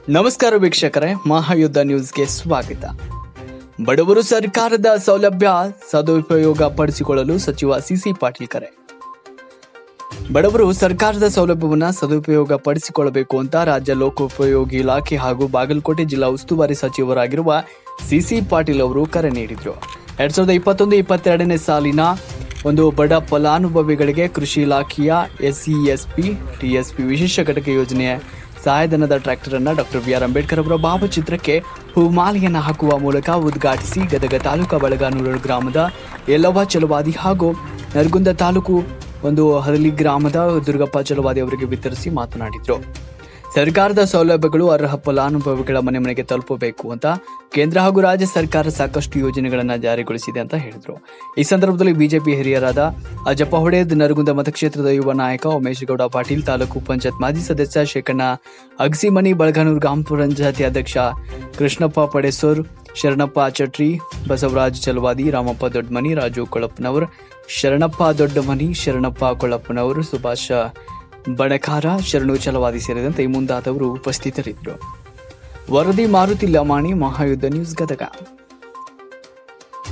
ನಮಸ್ಕಾರ ವೀಕ್ಷಕರೇ ಮಹಾಯುದ್ಧ ನ್ಯೂಸ್ಗೆ ಸ್ವಾಗತ ಬಡವರು ಸರ್ಕಾರದ ಸೌಲಭ್ಯ ಸದುಪಯೋಗ ಪಡಿಸಿಕೊಳ್ಳಲು ಸಚಿವ ಸಿಸಿ ಪಾಟೀಲ್ ಕರೆ ಬಡವರು ಸರ್ಕಾರದ ಸೌಲಭ್ಯವನ್ನು ಸದುಪಯೋಗ ಪಡಿಸಿಕೊಳ್ಳಬೇಕು ಅಂತ ರಾಜ್ಯ ಲೋಕೋಪಯೋಗಿ ಇಲಾಖೆ ಹಾಗೂ ಬಾಗಲಕೋಟೆ ಜಿಲ್ಲಾ ಉಸ್ತುವಾರಿ ಸಚಿವರಾಗಿರುವ ಸಿಸಿ ಪಾಟೀಲ್ ಅವರು ಕರೆ ನೀಡಿದರು ಎರಡ್ ಸಾವಿರದ ಇಪ್ಪತ್ತೊಂದು ಇಪ್ಪತ್ತೆರಡನೇ ಸಾಲಿನ ಒಂದು ಬಡ ಫಲಾನುಭವಿಗಳಿಗೆ ಕೃಷಿ ಇಲಾಖೆಯ ಎಸ್ಸಿಎಸ್ಪಿ ಟಿಎಸ್ಪಿ ವಿಶೇಷ ಘಟಕ ಯೋಜನೆಯ ಸಹಾಯಧನದ ಟ್ರ್ಯಾಕ್ಟರ್ ಅನ್ನ ಡಾಕ್ಟರ್ ಬಿ ಆರ್ ಅಂಬೇಡ್ಕರ್ ಅವರ ಭಾವಚಿತ್ರಕ್ಕೆ ಹೂಮಾಲೆಯನ್ನು ಹಾಕುವ ಮೂಲಕ ಉದ್ಘಾಟಿಸಿ ಗದಗ ತಾಲೂಕು ಬಳಗಾನೂರು ಗ್ರಾಮದ ಯಲ್ಲವ್ವ ಚಲವಾದಿ ಹಾಗೂ ನರಗುಂದ ತಾಲೂಕು ಒಂದು ಹರಳಿ ಗ್ರಾಮದ ದುರ್ಗಪ್ಪ ಚಲವಾದಿ ಅವರಿಗೆ ವಿತರಿಸಿ ಮಾತನಾಡಿದರು ಸರ್ಕಾರದ ಸೌಲಭ್ಯಗಳು ಅರ್ಹ ಫಲಾನುಭವಿಗಳ ಮನೆ ಮನೆಗೆ ತಲುಪಬೇಕು ಅಂತ ಕೇಂದ್ರ ಹಾಗೂ ರಾಜ್ಯ ಸರ್ಕಾರ ಸಾಕಷ್ಟು ಯೋಜನೆಗಳನ್ನು ಜಾರಿಗೊಳಿಸಿದೆ ಅಂತ ಹೇಳಿದರು ಈ ಸಂದರ್ಭದಲ್ಲಿ ಬಿಜೆಪಿ ಹಿರಿಯರಾದ ಅಜಪ್ಪ ಹೊಡೆದ್ ನರಗುಂದ ಮತಕ್ಷೇತ್ರದ ಯುವ ನಾಯಕ ಉಮೇಶ್ ಗೌಡ ಪಾಟೀಲ್ ತಾಲೂಕು ಪಂಚಾಯತ್ ಮಾಜಿ ಸದಸ್ಯ ಶೇಖಣ್ಣ ಅಗಸಿಮನಿ ಬಳಗಾನೂರು ಗ್ರಾಮ ಪಂಚಾಯತಿ ಅಧ್ಯಕ್ಷ ಕೃಷ್ಣಪ್ಪ ಪಡೇಸೂರ್ ಶರಣಪ್ಪ ಚಟ್ರಿ ಬಸವರಾಜ್ ಚಲವಾದಿ ರಾಮಪ್ಪ ದೊಡ್ಡಮನಿ ರಾಜು ಕೊಳಪ್ಪನವರ್ ಶರಣಪ್ಪ ದೊಡ್ಡಮನಿ ಶರಣಪ್ಪ ಕೊಳಪ್ಪನವರು ಸುಭಾಷ ಬಣಕಾರ ಶರಣು ಚಲವಾದಿ ಸೇರಿದಂತೆ ಮುಂದಾದವರು ಉಪಸ್ಥಿತರಿದ್ದರು ವರದಿ ಮಾರುತಿ ಲಮಾಣಿ ಮಹಾಯುದ್ಧ ನ್ಯೂಸ್ ಗದಗ